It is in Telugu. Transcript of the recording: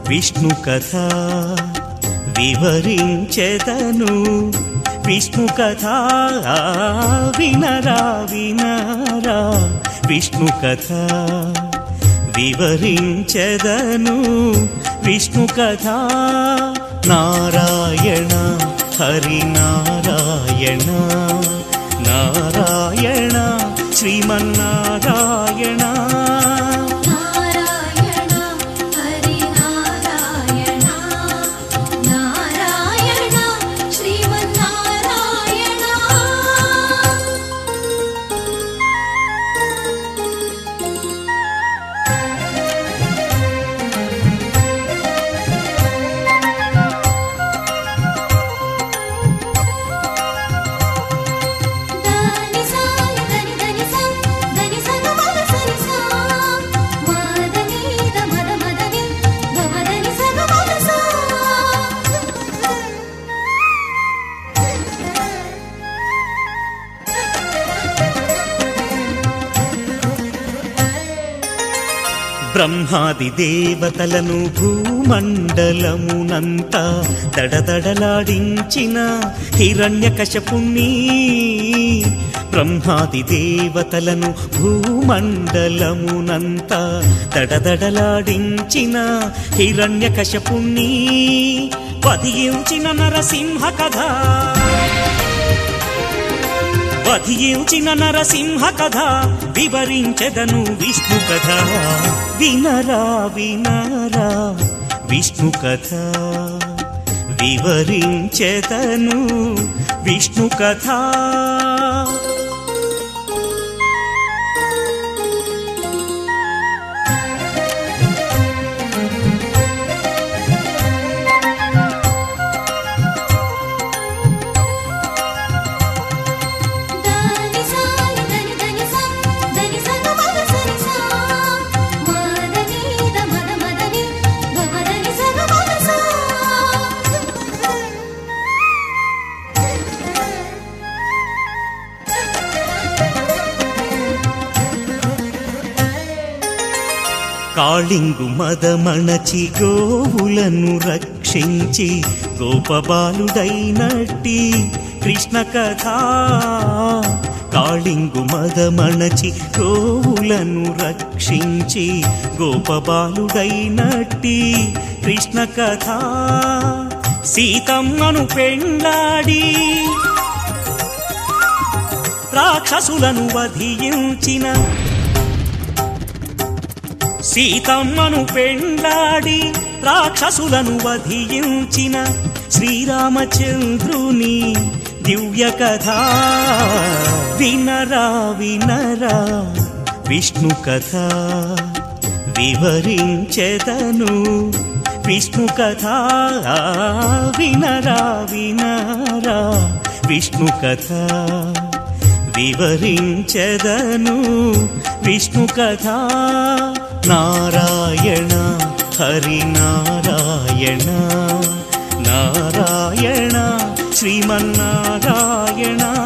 విష్ణు కథ వివరించెదను విష్ణు కథ వినరా వినరా విష్ణు కథ వివరించెదను విష్ణు కథ నారాయణ హరి నారాయణ నారాయణ శ్రీమన్నారాయణ నారాయణ హరి నారాయణ నారాయణ శ్రీమన్నారాయణ దని సాని దని దని సా దని సగ మద సని సా మదని ద మద మదని గ మదని సగ మద సా బ్రహ్మాది దేవతలను భూమండలమునంతా దడదడలాడించిన హిరణ్యకశపుణ్ణి బ్రహ్మాది దేవతలను భూమండలమునంతా దడదడలాడించిన హిరణ్యకశపుణ్ణి వధించిన నరసింహ కథ వధించిన నరసింహ కథ వివరించెదను విష్ణు కథ వినరా వినరా విష్ణు కథ వివరించెదను విష్ణు కథ దని సాని దని దని సా దని సగ మద సని సా మదని ద మద మదని గ మదని సగ మద సా కాళింగు మదమణచి గోవులను రక్షించి గోపబాలుడైనట్టి కృష్ణ కథ కాళింగు మదమణచి గోవులను రక్షించి గోపబాలుడైనట్టి కృష్ణ కథ సీతమ్మను పెండ్లాడి రాక్షసులను వధించిన సీతమ్మను పెండ్లాడి రాక్షసులను వధించిన శ్రీరామచంద్రుని దివ్య కథ వినరా వినరా విష్ణు కథ వివరించెదను విష్ణు కథ వినరా వినరా విష్ణు కథ వివరించెదను విష్ణు కథ నారాయణ హరి నారాయణ నారాయణ శ్రీమన్నారాయణ